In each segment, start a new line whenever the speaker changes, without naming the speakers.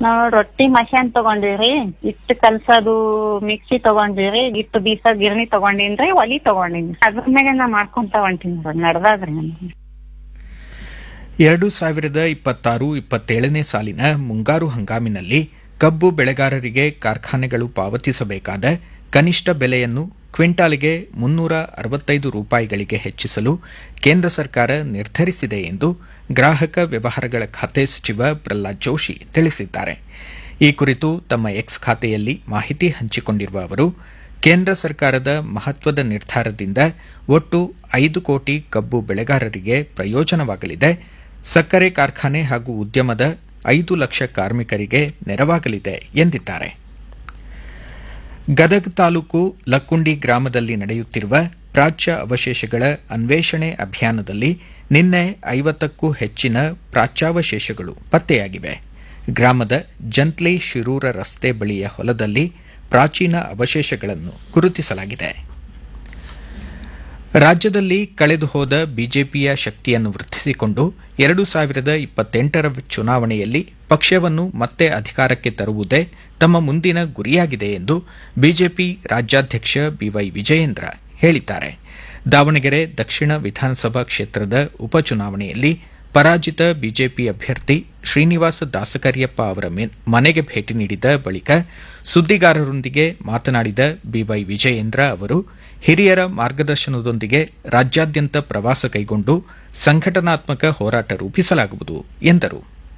ನಾವ್ ರೊಟ್ಟಿ ಮಷಾನ್ ತಗೊಂಡಿವ್ರಿ ಹಿಟ್ಟು ಕಲ್ಸೋದು ಮಿಕ್ಸಿ ತಗೊಂಡಿವ್ರಿ ಹಿಟ್ಟು ಬೀಸ ಗಿರಣಿ ತಗೊಂಡಿನ್ರಿ ಒಲಿ ತಗೊಂಡಿನಿ ಅದ್ರ ಮೇಲೆ ನಾ ಮಾಡ್ಕೊಂತ ಹೊಂಟೀನಿ ನಡ್ದಾದ್ರಿ ನಮ್ಗೆ
ಎರಡು ಸಾವಿರದ ಇಪ್ಪತ್ತಾರು ಇಪ್ಪತ್ತೇಳನೇ ಸಾಲಿನ ಮುಂಗಾರು ಹಂಗಾಮಿನಲ್ಲಿ ಕಬ್ಬು ಬೆಳೆಗಾರರಿಗೆ ಕಾರ್ಖಾನೆಗಳು ಪಾವತಿಸಬೇಕಾದ ಕನಿಷ್ಠ ಬೆಲೆಯನ್ನು ಕ್ವಿಂಟಾಲ್ಗೆ ಮುನ್ನೂರ ಅರವತ್ತೈದು ರೂಪಾಯಿಗಳಿಗೆ ಹೆಚ್ಚಿಸಲು ಕೇಂದ್ರ ಸರ್ಕಾರ ನಿರ್ಧರಿಸಿದೆ ಎಂದು ಗ್ರಾಹಕ ವ್ಯವಹಾರಗಳ ಖಾತೆ ಸಚಿವ ಪ್ರಹ್ಲಾದ್ ಜೋಶಿ ತಿಳಿಸಿದ್ದಾರೆ ಈ ಕುರಿತು ತಮ್ಮ ಎಕ್ಸ್ ಖಾತೆಯಲ್ಲಿ ಮಾಹಿತಿ ಹಂಚಿಕೊಂಡಿರುವ ಅವರು ಕೇಂದ್ರ ಸರ್ಕಾರದ ಮಹತ್ವದ ನಿರ್ಧಾರದಿಂದ ಒಟ್ಟು ಐದು ಕೋಟಿ ಕಬ್ಬು ಬೆಳೆಗಾರರಿಗೆ ಪ್ರಯೋಜನವಾಗಲಿದೆ ಸಕ್ಕರೆ ಕಾರ್ಖಾನೆ ಹಾಗೂ ಉದ್ಯಮದ ಐದು ಲಕ್ಷ ಕಾರ್ಮಿಕರಿಗೆ ನೆರವಾಗಲಿದೆ ಎಂದಿದ್ದಾರೆ ಗದಗ ತಾಲೂಕು ಲಕ್ಕುಂಡಿ ಗ್ರಾಮದಲ್ಲಿ ನಡೆಯುತ್ತಿರುವ ಪ್ರಾಚ್ಯ ಅವಶೇಷಗಳ ಅನ್ವೇಷಣೆ ಅಭಿಯಾನದಲ್ಲಿ ನಿನ್ನೆ ಐವತ್ತಕ್ಕೂ ಹೆಚ್ಚಿನ ಪ್ರಾಚ್ಯಾವಶೇಷಗಳು ಪತ್ತೆಯಾಗಿವೆ ಗ್ರಾಮದ ಜಂತ್ಲಿ ಶಿರೂರ ರಸ್ತೆ ಬಳಿಯ ಹೊಲದಲ್ಲಿ ಪ್ರಾಚೀನ ಅವಶೇಷಗಳನ್ನು ಗುರುತಿಸಲಾಗಿದೆ ರಾಜ್ಯದಲ್ಲಿ ಕಳೆದು ಹೋದ ಬಿಜೆಪಿಯ ಶಕ್ತಿಯನ್ನು ವೃದ್ಧಿಸಿಕೊಂಡು ಎರಡು ಸಾವಿರದ ಇಪ್ಪತ್ತೆಂಟರ ಚುನಾವಣೆಯಲ್ಲಿ ಪಕ್ಷವನ್ನು ಮತ್ತೆ ಅಧಿಕಾರಕ್ಕೆ ತರುವುದೇ ತಮ್ಮ ಮುಂದಿನ ಗುರಿಯಾಗಿದೆ ಎಂದು ಬಿಜೆಪಿ ರಾಜ್ಯಾಧ್ಯಕ್ಷ ಬಿವೈ ವಿಜಯೇಂದ್ರ ಹೇಳಿದ್ದಾರೆ ದಾವಣಗೆರೆ ದಕ್ಷಿಣ ವಿಧಾನಸಭಾ ಕ್ಷೇತ್ರದ ಉಪಚುನಾವಣೆಯಲ್ಲಿ ಪರಾಜಿತ ಬಿಜೆಪಿ ಅಭ್ಯರ್ಥಿ ಶ್ರೀನಿವಾಸ ದಾಸಕರಿಯಪ್ಪ ಅವರ ಮನೆಗೆ ಭೇಟಿ ನೀಡಿದ ಬಳಿಕ ಸುದ್ದಿಗಾರರೊಂದಿಗೆ ಮಾತನಾಡಿದ ಬಿವೈ ವಿಜಯೇಂದ್ರ ಅವರು ಹಿರಿಯರ ಮಾರ್ಗದರ್ಶನದೊಂದಿಗೆ ರಾಜ್ಯಾದ್ಯಂತ ಪ್ರವಾಸ ಕೈಗೊಂಡು ಸಂಘಟನಾತ್ಮಕ ಹೋರಾಟ ರೂಪಿಸಲಾಗುವುದು ಎಂದರು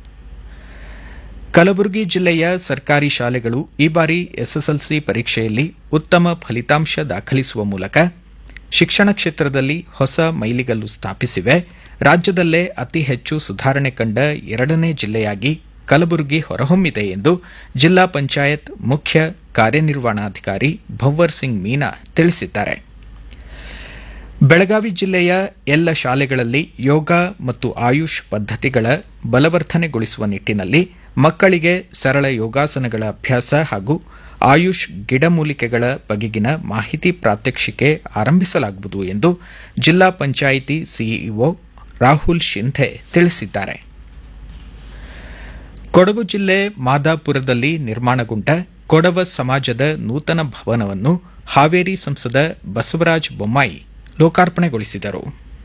ಕಲಬುರಗಿ ಜಿಲ್ಲೆಯ ಸರ್ಕಾರಿ ಶಾಲೆಗಳು ಈ ಬಾರಿ ಎಸ್ಎಸ್ಎಲ್ಸಿ ಪರೀಕ್ಷೆಯಲ್ಲಿ ಉತ್ತಮ ಫಲಿತಾಂಶ ದಾಖಲಿಸುವ ಮೂಲಕ ಶಿಕ್ಷಣ ಕ್ಷೇತ್ರದಲ್ಲಿ ಹೊಸ ಮೈಲಿಗಲ್ಲು ಸ್ಥಾಪಿಸಿವೆ ರಾಜ್ಯದಲ್ಲೇ ಅತಿ ಹೆಚ್ಚು ಸುಧಾರಣೆ ಕಂಡ ಎರಡನೇ ಜಿಲ್ಲೆಯಾಗಿ ಕಲಬುರಗಿ ಹೊರಹೊಮ್ಮಿದೆ ಎಂದು ಜಿಲ್ಲಾ ಪಂಚಾಯತ್ ಮುಖ್ಯ ಕಾರ್ಯನಿರ್ವಹಣಾಧಿಕಾರಿ ಭವ್ವರ್ ಸಿಂಗ್ ಮೀನಾ ತಿಳಿಸಿದ್ದಾರೆ ಬೆಳಗಾವಿ ಜಿಲ್ಲೆಯ ಎಲ್ಲ ಶಾಲೆಗಳಲ್ಲಿ ಯೋಗ ಮತ್ತು ಆಯುಷ್ ಪದ್ದತಿಗಳ ಬಲವರ್ಧನೆಗೊಳಿಸುವ ನಿಟ್ಟಿನಲ್ಲಿ ಮಕ್ಕಳಿಗೆ ಸರಳ ಯೋಗಾಸನಗಳ ಅಭ್ಯಾಸ ಹಾಗೂ ಆಯುಷ್ ಗಿಡಮೂಲಿಕೆಗಳ ಬಗೆಗಿನ ಮಾಹಿತಿ ಪ್ರಾತ್ಯಕ್ಷಿಕೆ ಆರಂಭಿಸಲಾಗುವುದು ಎಂದು ಜಿಲ್ಲಾ ಪಂಚಾಯಿತಿ ಸಿಇಒ ರಾಹುಲ್ ಶಿಂಧೆ ತಿಳಿಸಿದ್ದಾರೆ ಕೊಡಗು ಜಿಲ್ಲೆ ಮಾದಾಪುರದಲ್ಲಿ ನಿರ್ಮಾಣಗೊಂಡ ಕೊಡವ ಸಮಾಜದ ನೂತನ ಭವನವನ್ನು ಹಾವೇರಿ ಸಂಸದ ಬಸವರಾಜ ಬೊಮ್ಮಾಯಿ ಲೋಕಾರ್ಪಣೆಗೊಳಿಸಿದರು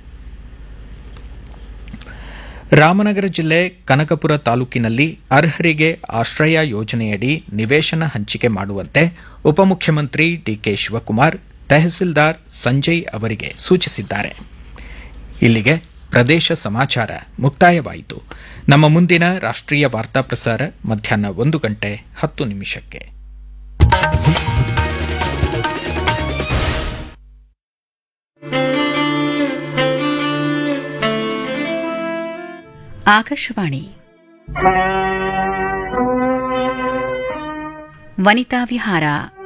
ರಾಮನಗರ ಜಿಲ್ಲೆ ಕನಕಪುರ ತಾಲೂಕಿನಲ್ಲಿ ಅರ್ಹರಿಗೆ ಆಶ್ರಯ ಯೋಜನೆಯಡಿ ನಿವೇಶನ ಹಂಚಿಕೆ ಮಾಡುವಂತೆ ಉಪಮುಖ್ಯಮಂತ್ರಿ ಡಿಕೆ ಶಿವಕುಮಾರ್ ತಹಸೀಲ್ದಾರ್ ಸಂಜಯ್ ಅವರಿಗೆ ಸೂಚಿಸಿದ್ದಾರೆ ಇಲ್ಲಿಗೆ ಪ್ರದೇಶ ಸಮಾಚಾರ ಮುಕ್ತಾಯವಾಯಿತು ನಮ್ಮ ಮುಂದಿನ ರಾಷ್ಟ್ರೀಯ ವಾರ್ತಾ ಪ್ರಸಾರ ಮಧ್ಯಾಹ್ನ ಒಂದು ಗಂಟೆ ಹತ್ತು ನಿಮಿಷಕ್ಕೆ
ಆಕಾಶವಾಣಿ ವನಿತಾ ವಿಹಾರ